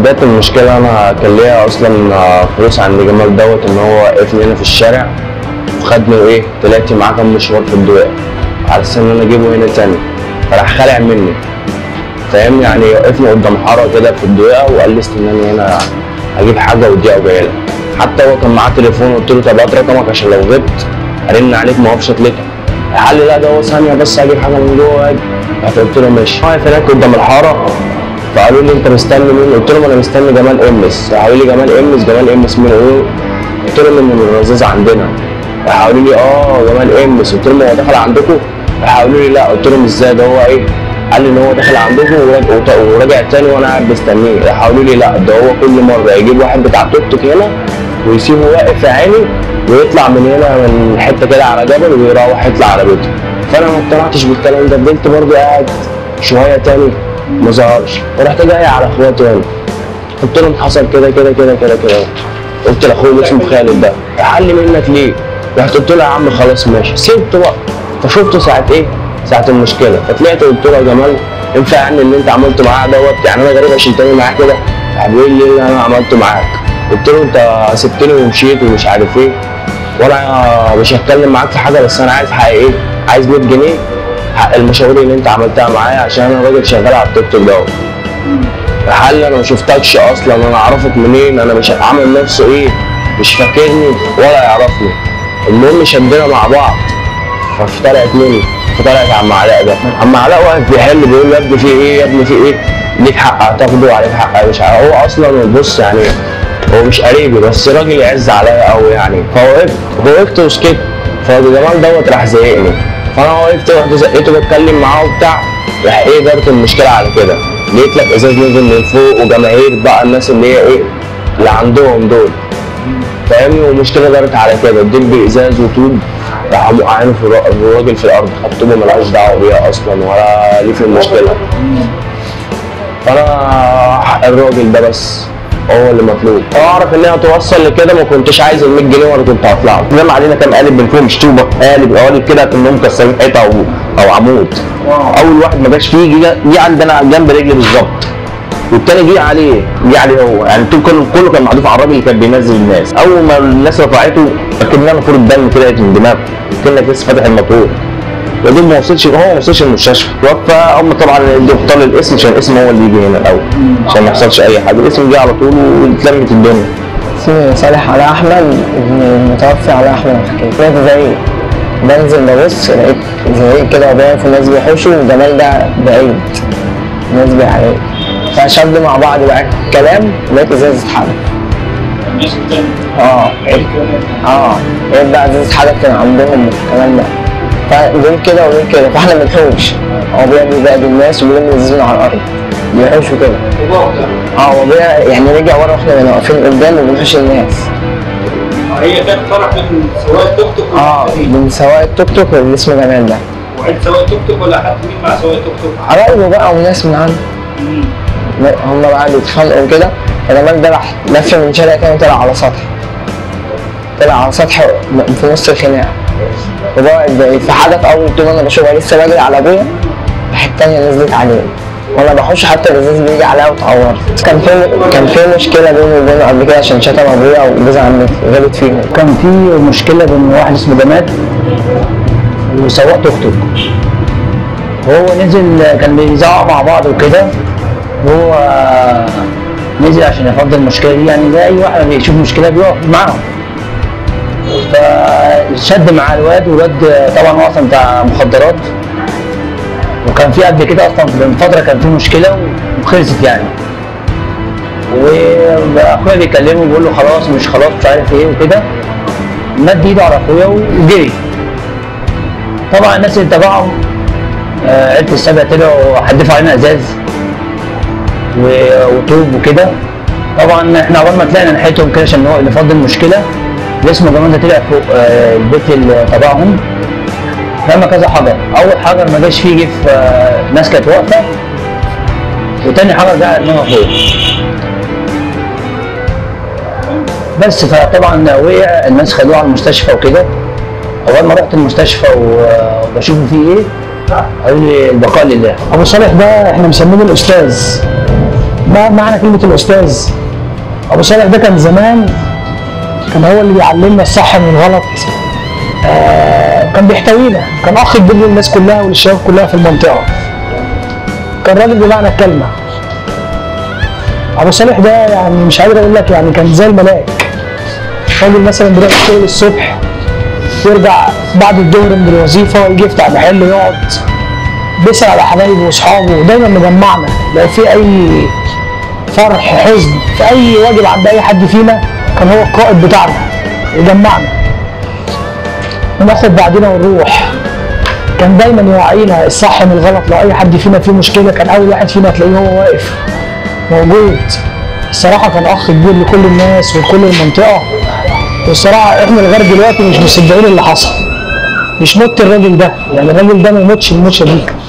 بداية المشكلة أنا كان ليا أصلا آه، فلوس عند جمال دوت إن هو وقفني هنا في الشارع وخدني وإيه طلعت معاه كام مشوار في الدوق على أساس إن أنا أجيبه هنا تاني فراح خالع مني فاهم يعني وقفني قدام حارة كده في الدقيقة وقال لي استناني هنا هجيب حاجة ودقيقة وجاي لك حتى هو كان معاه تليفون قلت له طب هات رقمك عشان لو غبت ارن عليك ما اعرفش اتلقى قال لي لا ده هو ثانية بس هجيب حاجة من جوه واجي رحت قلت له ماشي واقف هناك قدام الحارة فقالوا لي انت مستني مين؟ قلت لهم انا مستني جمال امس قالوا لي جمال امس جمال امس مين ايه؟ قلت لهم من الرذاذ عندنا راح قالوا لي اه جمال امس قلت لهم هو دخل عندكم؟ راح قالوا لي لا قلت لهم ازاي ده هو ايه؟ قال لي ان هو داخل عندكم ورج- وت- ورجع تاني وانا قاعد مستنيه راح قالوا لي لا ده هو كل مره يجيب واحد بتاع توك توك هنا ويسيبه واقف يا عيني ويطلع من هنا من حته كده على جبل ويروح يطلع على بيته فانا ما اقتنعتش بالكلام ده فضلت برضه قاعد شويه تاني ما ظهرش ورحت جاي على اخواتي هنا قلت لهم حصل كده كده كده كده كده قلت لاخويا اللي اسمه خالد ده احل منك ليه؟ رحت قلت له يا عم خلاص ماشي سيبته بقى فشفته ساعه ايه؟ ساعه المشكله فطلعت قلت له يا جمال ينفع يعني اللي انت عملته معاه دوت يعني انا غريب عشان تاني معاه كده راح بيقول لي إيه اللي انا عملته معاك قلت له انت سبتني ومشيت ومش عارف ايه وانا مش هتكلم معاك في حاجه بس انا عايز حق ايه؟ عايز 100 جنيه حق المشاوير اللي انت عملتها معايا عشان انا راجل شغال على التيك توك دوت هل انا ما شفتكش اصلا انا اعرفك منين انا مش هتعامل نفسه ايه مش فاكرني ولا يعرفني المهم شدنا مع بعض فافترقت مني فطلعت عم علاء ده عم علاء واقف بيحل بيقول له يا ابني في ايه يا ابني في ايه ليك حق هتاخده وعليك حق مش عارف هو اصلا بص يعني هو مش قريبي بس راجل يعز عليا قوي يعني فوقفت وقفت وسكت فجمال دوت راح زهقني فانا وقفت ورحت زقيته بتكلم معاه وبتاع راح ايه دارت المشكله على كده لقيت لك ازاز نزل من فوق وجماهير بقى الناس اللي هي ايه اللي عندهم دول فاهمني والمشكله دارت على كده اديت بازاز وطوب راحوا موقعينه في الر- الراجل في الارض خد طوبه ملهاش دعوه بيها اصلا ولا ليه في المشكله فانا حق الراجل ده بس هو اللي مطلوب اعرف ان هي توصل لكده ما كنتش عايز ال 100 جنيه ولا كنت هطلع نام علينا كام قالب من فوق مش طوبه قالب قوالب كده كانهم مكسرين حيطه او او عمود اول واحد ما جاش فيه جه جه عندنا جنب رجلي بالظبط والتاني جه عليه جه عليه هو يعني الطوب كله كله كان محذوف على الراجل اللي كان بينزل الناس اول ما الناس رفعته كنا نفور الدم كده من دماغه كانك لسه فاتح الموتور يا دوب ما وصلش هو ما وصلش المستشفى توفى هم طبعا ادوا ابطال الاسم عشان الاسم هو اللي يجي هنا الاول عشان ما يحصلش اي حاجه الاسم جه على طول واتلمت الدنيا اسمي صالح علاء احمد ابن المتوفي علاء احمد الحكيم كنت زي بنزل ببص لقيت زي كده وباقف الناس بيحوشوا والجمال ده بعيد الناس عليه فشدوا مع بعض بقى الكلام لقيت ازاز اتحرك اه اه لقيت بقى ازاز اتحرك كان عندهم الكلام ده فدول كده ودول كده فاحنا بنحوش هو بيعمل بقى بالناس وبيرمي الازاز على الارض بيحوشوا كده اه هو بيع- يعني رجع ورا واحنا كنا واقفين قدام وبنحوش الناس هي كانت فرق من سواق التوك توك اه من سواق التوك توك اللي اسمه جمال ده وعيد سواق التوك توك ولا حد مين مع سواق التوك توك؟ قرايبه بقى وناس من عنده هم بقى بيتخانقوا كده فجمال ده راح لف من شارع تاني طلع على سطح طلع على سطح في نص الخناقه وبقى في حدث اول طول انا بشوفها لسه بجري على ابويا راح التانية نزلت عليه وانا بحوش حتى الازاز بيجي عليها واتعورت كان في كان في مشكله بيني وبينه قبل كده عشان شتم ابويا وجوز عمتي غلط فيهم كان في مشكله بين واحد اسمه جمال وسواق توك توك هو نزل كان بيزعق مع بعض وكده هو نزل عشان يفضل المشكله دي يعني زي اي واحد بيشوف مشكله بيقف معاهم فشد مع الواد والواد طبعا هو اصلا بتاع مخدرات وكان في قبل كده اصلا من فتره كان في مشكله وخلصت يعني واخويا بيكلمه بيقول له خلاص مش خلاص مش عارف ايه وكده مد ايده على اخويا وجري طبعا الناس اللي تبعهم آه، عيله السبع طلعوا حدفوا علينا ازاز و- وطوب وكده طبعا احنا اول ما طلعنا ناحيتهم كده عشان هو نفضي المشكله اللي اسمه جمال ده طلع فوق آه، البيت اللي تبعهم رمى كذا حجر اول حجر ما جاش فيه جه في آه، ناس كانت واقفه وتاني حجر جه على دماغه فوق بس فطبعا وقع الناس خدوه على المستشفى وكده اول ما رحت المستشفى و- وبشوفه فيه ايه قالوا لي البقاء لله ابو صالح ده احنا مسمينه الاستاذ ما معنى كلمه الاستاذ ابو صالح ده كان زمان كان هو اللي بيعلمنا الصح من الغلط آه كان بيحتوينا كان اخ كبير للناس كلها وللشباب كلها في المنطقه كان راجل بمعنى الكلمه ابو صالح ده يعني مش قادر اقول لك يعني كان زي الملاك راجل مثلا بيروح الشغل الصبح يرجع بعد الظهر من الوظيفه يجي يفتح محل يقعد بيسأل على حبايبه واصحابه ودايما مجمعنا لو في اي فرح حزن في اي واجب عند اي حد فينا كان هو القائد بتاعنا يجمعنا وناخد بعدنا ونروح كان دايما يوعينا الصح من الغلط لو اي حد فينا فيه مشكله كان اول واحد فينا تلاقيه هو واقف موجود الصراحه كان اخ كبير لكل الناس ولكل المنطقه والصراحه احنا لغايه دلوقتي مش مصدقين اللي حصل مش موت الراجل ده يعني الراجل ده ما يموتش الموتشه دي